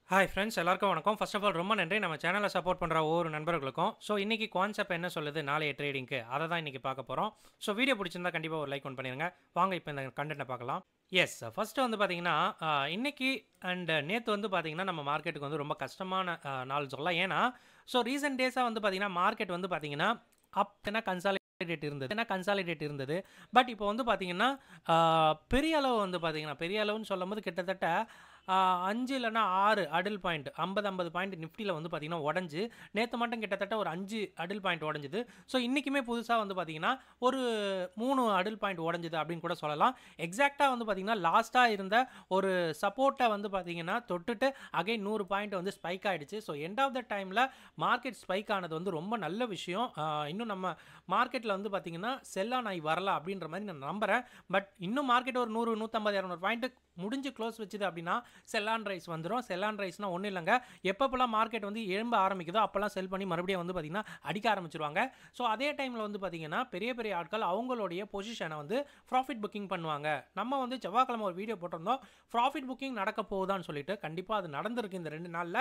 hi friends எல்லாருக்கும் வணக்கம் first of all ரொம்ப நன்றி நம்ம சேனலை சப்போர்ட் பண்ணுற ஒவ்வொரு நண்பர்களுக்கும் ஸோ இன்றைக்கி கான்செப்ட் என்ன சொல்லுது நாளைய ட்ரேடிங்க்கு அதை தான் இன்றைக்கி பார்க்க போகிறோம் ஸோ வீடியோ பிடிச்சிருந்தா கண்டிப்பாக ஒரு லைக் ஒன் பண்ணிடுங்க வாங்க இப்போ இந்த கண்டென்ட்டை பார்க்கலாம் எஸ் ஃபஸ்ட்டு வந்து பார்த்தீங்கன்னா ஆஹ், இன்னைக்கு அண்ட் நேற்று வந்து பார்த்தீங்கன்னா நம்ம மார்க்கெட்டுக்கு வந்து ரொம்ப கஷ்டமான ஆஹ், நாள் சொல்லலாம் ஏன்னா ஸோ ரீசெண்ட் டேஸாக வந்து பார்த்தீங்கன்னா மார்க்கெட் வந்து பார்த்தீங்கன்னா அப் என்ன கன்சாலிடேட் இருந்தது என்ன கன்சாலிடேட் இருந்தது பட் இப்போ வந்து பார்த்தீங்கன்னா ஆஹ், பெரிய அளவு வந்து பார்த்தீங்கன்னா பெரிய அளவுன்னு சொல்லும்போது கிட்டத்தட்ட ஆஹ், அஞ்சு இல்லைன்னா ஆறு அடில் பாயிண்ட் ஐம்பது ஐம்பது பாயிண்ட் நிஃப்டியில் வந்து பார்த்தீங்கன்னா உடஞ்சி நேற்று மட்டும் கிட்டத்தட்ட ஒரு அஞ்சு அடில் பாயிண்ட் உடஞ்சுது ஸோ இன்றைக்குமே புதுசாக வந்து பார்த்தீங்கன்னா ஒரு மூணு அடில் பாயிண்ட் உடஞ்சுது அப்படின்னு கூட சொல்லலாம் எக்ஸாக்டாக வந்து பார்த்தீங்கன்னா லாஸ்ட்டாக இருந்த ஒரு சப்போர்ட்டை வந்து பார்த்தீங்கன்னா தொட்டுட்டு அகைன் நூறு பாயிண்ட் வந்து ஸ்பைக் ஆயிடுச்சு ஸோ எண்ட் ஆஃப் த டைமில் மார்க்கெட் ஸ்பைக் ஆனது வந்து ரொம்ப நல்ல விஷயம் ஆஹ், இன்னும் நம்ம மார்க்கெட்டில் வந்து பார்த்தீங்கன்னா செல்லான் ஆகி வரல அப்படின்ற மாதிரி நான் நம்புகிறேன் பட் இன்னும் மார்க்கெட் ஒரு நூறு நூற்றம்பது இரநூறு பாயிண்ட் முடிஞ்சு க்ளோஸ் வச்சுது அப்படின்னா செல்லான் ரைஸ் வந்துடும் செல்லான் ரைஸ்னால் ஒன்றும் இல்லைங்க எப்பப்பெல்லாம் மார்க்கெட் வந்து எழும்ப ஆரம்பிக்குதோ அப்போல்லாம் செல் பண்ணி மறுபடியும் வந்து பார்த்திங்கன்னா அடிக்க ஆரம்பிச்சிருவாங்க ஸோ அதே டைமில் வந்து பார்த்திங்கன்னா பெரிய பெரிய ஆட்கள் அவங்களுடைய பொசிஷனை வந்து ப்ராஃபிட் புக்கிங் பண்ணுவாங்க நம்ம வந்து செவ்வாய்க்கிழமை ஒரு வீடியோ போட்டிருந்தோம் ப்ராஃபிட் புக்கிங் நடக்க போகுதான்னு சொல்லிட்டு கண்டிப்பாக அது நடந்திருக்கு இந்த ரெண்டு நாளில்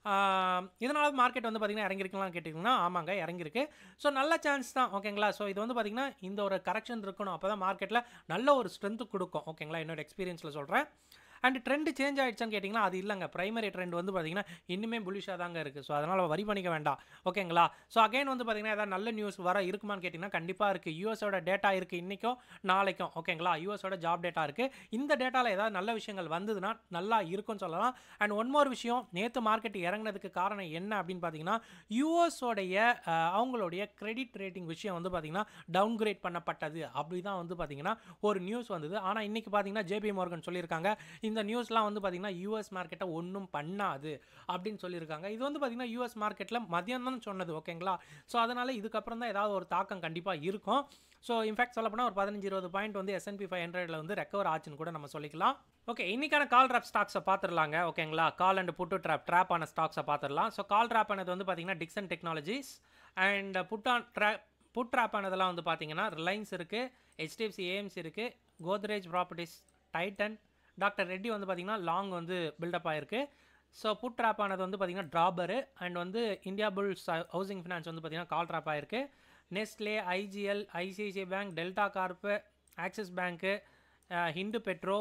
இதனால மார்க்கெட் வந்து பார்த்திங்கன்னா இறங்கிருக்கலாம் கேட்டிங்கன்னா ஆமாங்க இறங்கிருக்கு ஸோ நல்ல சான்ஸ் தான் ஓகேங்களா ஸோ இது வந்து பார்த்திங்கன்னா இந்த ஒரு கரெக்ஷன் இருக்கணும் அப்போ தான் மார்க்கெட்டில் நல்ல ஒரு ஸ்ட்ரென்த் கொடுக்கும் ஓகேங்களா என்னோட எக்ஸ்பீரியன்ஸில் சொல்கிறேன் அண்ட் ட்ரெண்ட் சேஞ்ச் ஆயிடுச்சான்னு கேட்டிங்கன்னா அது இல்லைங்க பிரைமரி ட்ரெண்ட் வந்து பார்த்தீங்கன்னா இன்னுமே புலிஷாக தாங்க இருக்குது ஸோ அதனால் வரி பண்ணிக்க வேண்டாம் ஓகேங்களா ஸோ அகைன் வந்து பார்த்தீங்கன்னா ஏதாவது நல்ல நியூஸ் வர இருக்குமான்னு கேட்டிங்கன்னா கண்டிப்பாக இருக்குது யூஎஸோட டேட்டா இருக்குது இன்றைக்கும் நாளைக்கும் ஓகேங்களா யூஎஸோட ஜாப் டேட்டா இருக்குது இந்த டேட்டாவில் ஏதாவது நல்ல விஷயங்கள் வந்ததுன்னா நல்லா இருக்கும்னு சொல்லலாம் அண்ட் ஒன் மோர் விஷயம் நேற்று மார்க்கெட் இறங்குனதுக்கு காரணம் என்ன அப்படின்னு பார்த்தீங்கன்னா யூஎஸோடைய அவங்களுடைய கிரெடிட் ரேட்டிங் விஷயம் வந்து பார்த்தீங்கன்னா டவுன்கிரேட் பண்ணப்பட்டது அப்படி தான் வந்து பார்த்தீங்கன்னா ஒரு நியூஸ் வந்தது ஆனால் இன்றைக்கி பார்த்தீங்கன்னா ஜேபி மார்கன் சொல்லியிருக்காங்க இந்த நியூஸ்லாம் வந்து பார்த்தீங்கன்னா யூஎஸ் மார்க்கெட்டை ஒன்றும் பண்ணாது அப்படின்னு சொல்லியிருக்காங்க இது வந்து பார்த்தீங்கன்னா யூஎஸ் மார்க்கெட்டில் மதியம் தான் சொன்னது ஓகேங்களா ஸோ அதனால் இதுக்கப்புறம் தான் ஏதாவது ஒரு தாக்கம் கண்டிப்பாக இருக்கும் ஸோ இன்ஃபேக்ட் சொல்ல போனால் ஒரு பதினஞ்சு இருபது பாயிண்ட் வந்து எஸ்என்பி ஃபைவ் ஹண்ட்ரட்ல வந்து ரெக்கவர் ஆச்சுன்னு கூட நம்ம சொல்லிக்கலாம் ஓகே இன்னைக்கான கால் ட்ராப் ஸ்டாக்ஸை பார்த்துடலாங்க ஓகேங்களா call and put drop drop ஆன ஸ்டாக்ஸை பார்த்துடலாம் ஸோ கால் ட்ராப் ஆனது வந்து பார்த்தீங்கன்னா Dixon Technologies and put on drop put drop ஆனதெல்லாம் வந்து பார்த்தீங்கன்னா ரிலையன்ஸ் இருக்குது ஹெச்டிஎஃப்சி ஏஎம்சி இருக்குது Godrej Properties Titan doctor Reddy வந்து பார்த்தீங்கன்னா லாங் வந்து பில்டப் ஆயிருக்கு ஸோ புட் ட்ராப் ஆனது வந்து பார்த்தீங்கன்னா ட்ராபரு அண்ட் வந்து இந்தியா புல்ஸ் ஹவுசிங் ஃபினான்ஸ் வந்து பார்த்தீங்கன்னா கால் ட்ராப் ஆயிருக்கு Nestle IGL ICICI bank Delta corp Axis bank Hind petro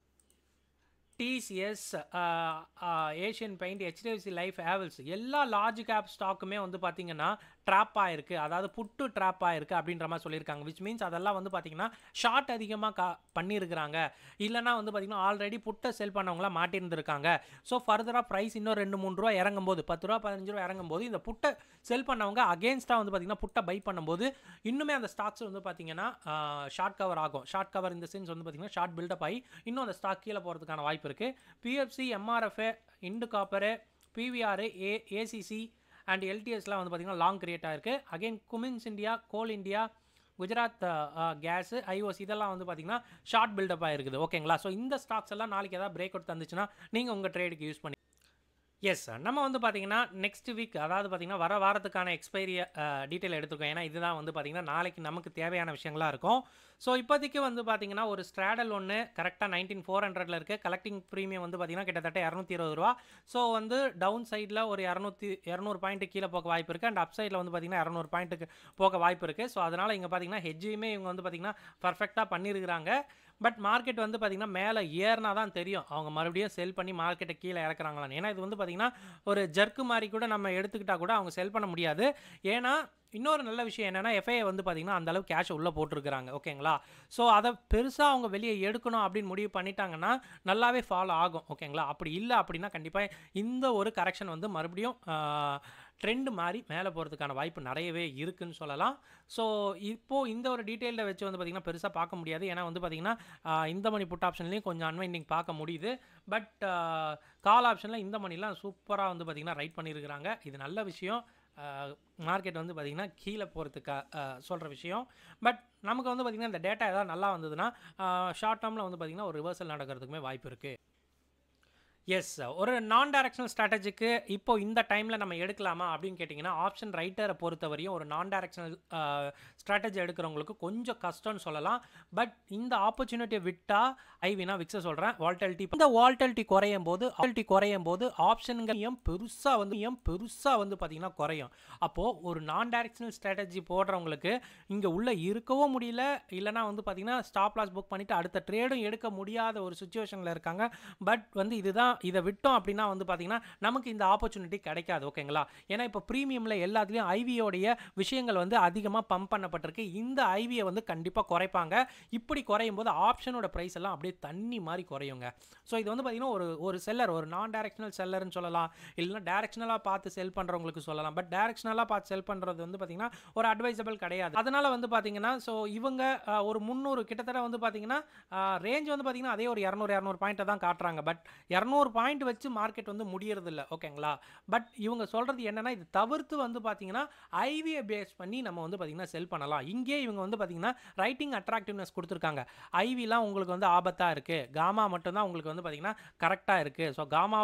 TCS Asian paint HDFC life Havells எல்லா லார்ஜ் கேப் ஸ்டாக்குமே வந்து பார்த்தீங்கன்னா ட்ராப் ஆயிருக்கு அதாவது புட்டு ட்ராப் ஆயிருக்கு அப்படின்ற மாதிரி சொல்லியிருக்காங்க விச் மீன்ஸ் அதெல்லாம் வந்து பார்த்தீங்கன்னா ஷார்ட் அதிகமாக கா பண்ணியிருக்கிறாங்க இல்லைனா வந்து பார்த்தீங்கன்னா ஆல்ரெடி புட்டை செல் பண்ணவங்களாம் மாட்டியிருந்திருக்காங்க ஸோ ஃபர்தராக ப்ரைஸ் இன்னும் ரெண்டு மூணு ரூபா இறங்கும் போது பத்து ரூபா பதினஞ்சு ரூபா இறங்கும் போது இந்த புட்டை செல் பண்ணவங்க அகேன்ஸ்டாக வந்து பார்த்தீங்கன்னா புட்டை பை பண்ணும்போது இன்னுமே அந்த ஸ்டாக்ஸ் வந்து பார்த்தீங்கன்னா ஷார்ட் கவர் ஆகும் ஷார்ட் கவர் இந்த சென்ஸ் வந்து பார்த்தீங்கன்னா ஷார்ட் பில்டப் ஆகி இன்னும் அந்த ஸ்டாக் கீழே போகிறதுக்கான வாய்ப்பு இருக்குது PFC MRF Hind copper PVR A ACC and எல்டிஎஸ்லாம் வந்து பார்த்தீங்கன்னா லாங் கிரியேட் ஆயிருக்கு again Cummins India Coal India Gujarat gas IOC இதெல்லாம் வந்து பார்த்தீங்கன்னா ஷார்ட் பில்டப் ஆயிருக்குது ஓகேங்களா ஸோ இந்த ஸ்டாக்ஸ் எல்லாம் நாளைக்கு ஏதாவது பிரேக் அவுட் தந்துச்சுன்னா நீங்கள் உங்கள் ட்ரேடுக்கு யூஸ் பண்ணி எஸ் நம்ம வந்து பார்த்தீங்கன்னா நெக்ஸ்ட் வீக் அதாவது பார்த்தீங்கன்னா வர வாரத்துக்கான எக்ஸ்பைரி டீட்டெயில் எடுத்துருக்கோம் ஏன்னா இதுதான் வந்து பார்த்தீங்கன்னா நாளைக்கு நமக்கு தேவையான விஷயங்களாக இருக்கும் ஸோ இப்போதைக்கு வந்து பார்த்தீங்கன்னா ஒரு ஸ்ட்ராடல் ஒன்று கரெக்டாக நைன்டீன் ஃபோர் ஹண்ட்ரட்ல இருக்குது கலெக்டிங் ப்ரீமியம் வந்து பார்த்தீங்கன்னா கிட்டத்தட்ட இரநூத்தி இருபது ரூபா ஸோ வந்து டவுன் சைடில் ஒரு இரநூத்தி இரநூறு பாயிண்ட் கீழே போக வாய்ப்பு இருக்குது அண்ட் அப் சைடில் வந்து பார்த்தீங்கன்னா இரநூறு பாயிண்ட்டுக்கு போக வாய்ப்பு இருக்குது ஸோ அதனால் இங்கே பார்த்தீங்கன்னா ஹெஜ்ஜுமே இவங்க வந்து பார்த்தீங்கன்னா பர்ஃபெக்டாக பண்ணியிருக்கிறாங்க பட் மார்க்கெட் வந்து பார்த்திங்கன்னா மேலே ஏறினா தான் தெரியும் அவங்க மறுபடியும் செல் பண்ணி மார்க்கெட்டை கீழே இறக்குறாங்களான்னு ஏன்னா இது வந்து பார்த்திங்கன்னா ஒரு ஜர்க்கு மாதிரி கூட நம்ம எடுத்துக்கிட்டால் கூட அவங்க செல் பண்ண முடியாது ஏன்னா இன்னொரு நல்ல விஷயம் என்னென்னா எஃப்ஐஏ வந்து பார்த்திங்கன்னா அந்தளவு கேஷ் உள்ளே போட்டிருக்கிறாங்க ஓகேங்களா ஸோ அதை பெருசாக அவங்க வெளியே எடுக்கணும் அப்படின்னு முடிவு பண்ணிட்டாங்கன்னா நல்லாவே ஃபாலோ ஆகும் ஓகேங்களா அப்படி இல்லை அப்படின்னா கண்டிப்பாக இந்த ஒரு கரெக்ஷன் வந்து மறுபடியும் ட்ரெண்ட் மாதிரி மேலே போகிறதுக்கான வாய்ப்பு நிறையவே இருக்குன்னு சொல்லலாம் ஸோ இப்போது இந்த ஒரு டீட்டெயிலில் வச்சு வந்து பார்த்திங்கன்னா பெருசாக பார்க்க முடியாது ஏன்னா வந்து பார்த்திங்கன்னா இந்த மணி புட் ஆப்ஷன்லேயும் கொஞ்சம் அன்வைண்டிங் பார்க்க முடியுது பட் கால் ஆப்ஷனில் இந்த மணிலாம் சூப்பராக வந்து பார்த்திங்கன்னா ரைட் பண்ணியிருக்கிறாங்க இது நல்ல விஷயம் மார்க்கெட் வந்து பார்த்திங்கன்னா கீழே போகிறதுக்கு சொல்கிற விஷயம் பட் நமக்கு வந்து பார்த்திங்கன்னா இந்த டேட்டா ஏதாவது நல்லா வந்ததுன்னா ஷார்ட் டேர்மில் வந்து பார்த்திங்கன்னா ஒரு ரிவர்சல் நடக்கிறதுக்குமே வாய்ப்பு இருக்குது எஸ் ஒரு நான் டைரக்ஷனல் ஸ்ட்ராட்டஜிக்கு இப்போ இந்த டைமில் நம்ம எடுக்கலாமா அப்படின்னு கேட்டிங்கன்னா ஆப்ஷன் ரைட்டரை பொறுத்தவரையும் ஒரு நான் டைரக்ஷனல் ஸ்ட்ராட்டஜி எடுக்கிறவங்களுக்கு கொஞ்சம் கஷ்டம்னு சொல்லலாம் பட் இந்த ஆப்பர்ச்சுனிட்டியை விட்டால் ஐவினா விக்ஸ சொல்கிறேன் வால்டலிட்டி இந்த வால்டலிட்டி குறையும் போது வால்டலிட்டி குறையும் போது ஆப்ஷனுங்கள் ஏன் பெருசாக வந்து ஏன் பெருசாக வந்து பார்த்திங்கன்னா குறையும் அப்போது ஒரு நான் டைரக்ஷனல் ஸ்ட்ராட்டஜி போடுறவங்களுக்கு இங்கே உள்ளே இருக்கவும் முடியல இல்லைனா வந்து பார்த்திங்கன்னா ஸ்டாப் லாஸ் புக் பண்ணிவிட்டு அடுத்த ட்ரேடும் எடுக்க முடியாத ஒரு சுச்சுவேஷனில் இருக்காங்க பட் வந்து இதுதான் இதை விட்டோம் அப்படின்னா வந்து பார்த்திங்கன்னா நமக்கு இந்த ஆப்பர்ச்சுனிட்டி கிடைக்காது ஓகேங்களா ஏன்னா இப்போ ப்ரீமியமில் எல்லாத்துலேயும் ஐவியோடைய விஷயங்கள் வந்து அதிகமாக பம்ப் பண்ணப்பட்டிருக்கு இந்த ஐவியை வந்து கண்டிப்பாக குறைப்பாங்க இப்படி குறையும் போது ஆப்ஷனோட ப்ரைஸ் எல்லாம் அப்படியே தண்ணி மாதிரி குறையுங்க ஸோ இது வந்து பார்த்திங்கன்னா ஒரு ஒரு செல்லர் ஒரு நான் டைரக்ஷனல் செல்லர்னு சொல்லலாம் இல்லைன்னா டைரக்ஷனலாக பார்த்து செல் பண்ணுறவங்களுக்கு சொல்லலாம் பட் டைரக்ஷனலாக பார்த்து செல் பண்ணுறது வந்து பார்த்திங்கன்னா ஒரு அட்வைசபிள் கிடையாது அதனால் வந்து பார்த்திங்கன்னா ஸோ இவங்க அஹ், ஒரு முந்நூறு கிட்டத்தட்ட வந்து பார்த்திங்கன்னா ரேஞ்ச் வந்து பார்த்திங்கன்னா அதே ஒரு இரநூறு இரநூறு பாயிண்ட்டை தான் காட்டுறாங்க பட் இரநூறு பாயிண்ட் வச்சு மார்க்கெட் வந்து முடியறது இல்லை ஓகேங்களா பட் இவங்க சொல்கிறது என்னென்னா இது தவிர்த்து வந்து பார்த்திங்கன்னா ஐவியை பேஸ் பண்ணி நம்ம வந்து பார்த்திங்கன்னா செல் பண்ணலாம் இங்கே இவங்க வந்து பார்த்திங்கன்னா ரைட்டிங் அட்ராக்டிவ்னஸ் கொடுத்துருக்காங்க ஐவிலாம் உங்களுக்கு வந்து ஆபத்தாக இருக்குது காமா மட்டும்தான் உங்களுக்கு வந்து பார்த்திங்கன்னா கரெக்டாக இருக்குது ஸோ காமா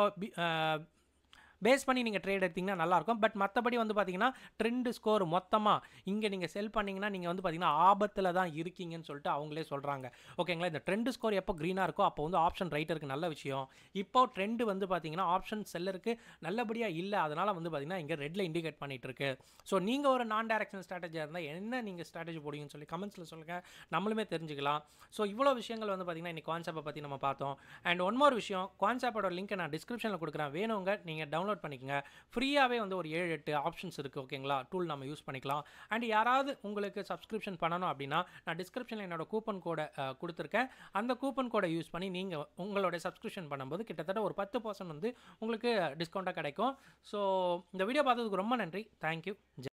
பேஸ் பண்ணி நீங்கள் ட்ரேட் எடுத்தீங்கன்னா நல்லாயிருக்கும் பட் மற்றபடி வந்து பார்த்தீங்கன்னா ட்ரெண்டு ஸ்கோர் மொத்தமாக இங்கே நீங்கள் செல் பண்ணீங்கன்னா நீங்கள் வந்து பார்த்தீங்கன்னா ஆபத்தில் தான் இருக்கீங்கன்னு சொல்லிட்டு அவங்களே சொல்கிறாங்க ஓகேங்களா இந்த ட்ரெண்டு ஸ்கோர் எப்போ க்ரீனாக இருக்கோ அப்போ வந்து ஆப்ஷன் ரைட்டருக்கு நல்ல விஷயம் இப்போ ட்ரெண்டு வந்து பார்த்தீங்கன்னா ஆப்ஷன் செல்லருக்கு நல்லபடியாக இல்லை அதனால் வந்து பார்த்தீங்கன்னா இங்கே ரெட்டில் இண்டிகேட் பண்ணிட்டு இருக்கு ஸோ நீங்கள் ஒரு நான் டைரக்ஷன் ஸ்ட்ராட்டஜியாக இருந்தால் என்ன நீங்கள் ஸ்ட்ராட்டஜி போடுவீங்கன்னு சொல்லி கமெண்ட்ஸில் சொல்லுங்கள் நம்மளுமே தெரிஞ்சுக்கலாம் ஸோ இவ்வளோ விஷயங்கள் வந்து பார்த்தீங்கன்னா இன்னைக்கு கான்செப்டை பற்றி நம்ம பார்த்தோம் அண்ட் ஒன் மோர் விஷயம் கான்செப்டோட லிங்க்கை நான் டிஸ்கிரிப்ஷனில் கொடுக்குறேன் வேணுங்க நீங்கள் டவுன்லோட் பண்ணிக்கங்க ஃப்ரீயாகவே வந்து ஒரு ஏழு எட்டு ஆப்ஷன்ஸ் இருக்குது ஓகேங்களா டூல் நம்ம யூஸ் பண்ணிக்கலாம் அண்ட் யாராவது உங்களுக்கு சப்ஸ்கிரிப்ஷன் பண்ணணும் அப்படின்னா நான் டிஸ்கிரிப்ஷனில் என்னோட கூப்பன் கோடை கொடுத்துருக்கேன் அந்த கூப்பன் கோடை யூஸ் பண்ணி நீங்கள் உங்களோட சப்ஸ்கிரிப்ஷன் பண்ணும்போது கிட்டத்தட்ட ஒரு பத்து பர்சன்ட் வந்து உங்களுக்கு டிஸ்கவுண்ட்டாக கிடைக்கும் ஸோ இந்த வீடியோ பார்த்ததுக்கு ரொம்ப நன்றி தேங்க்யூ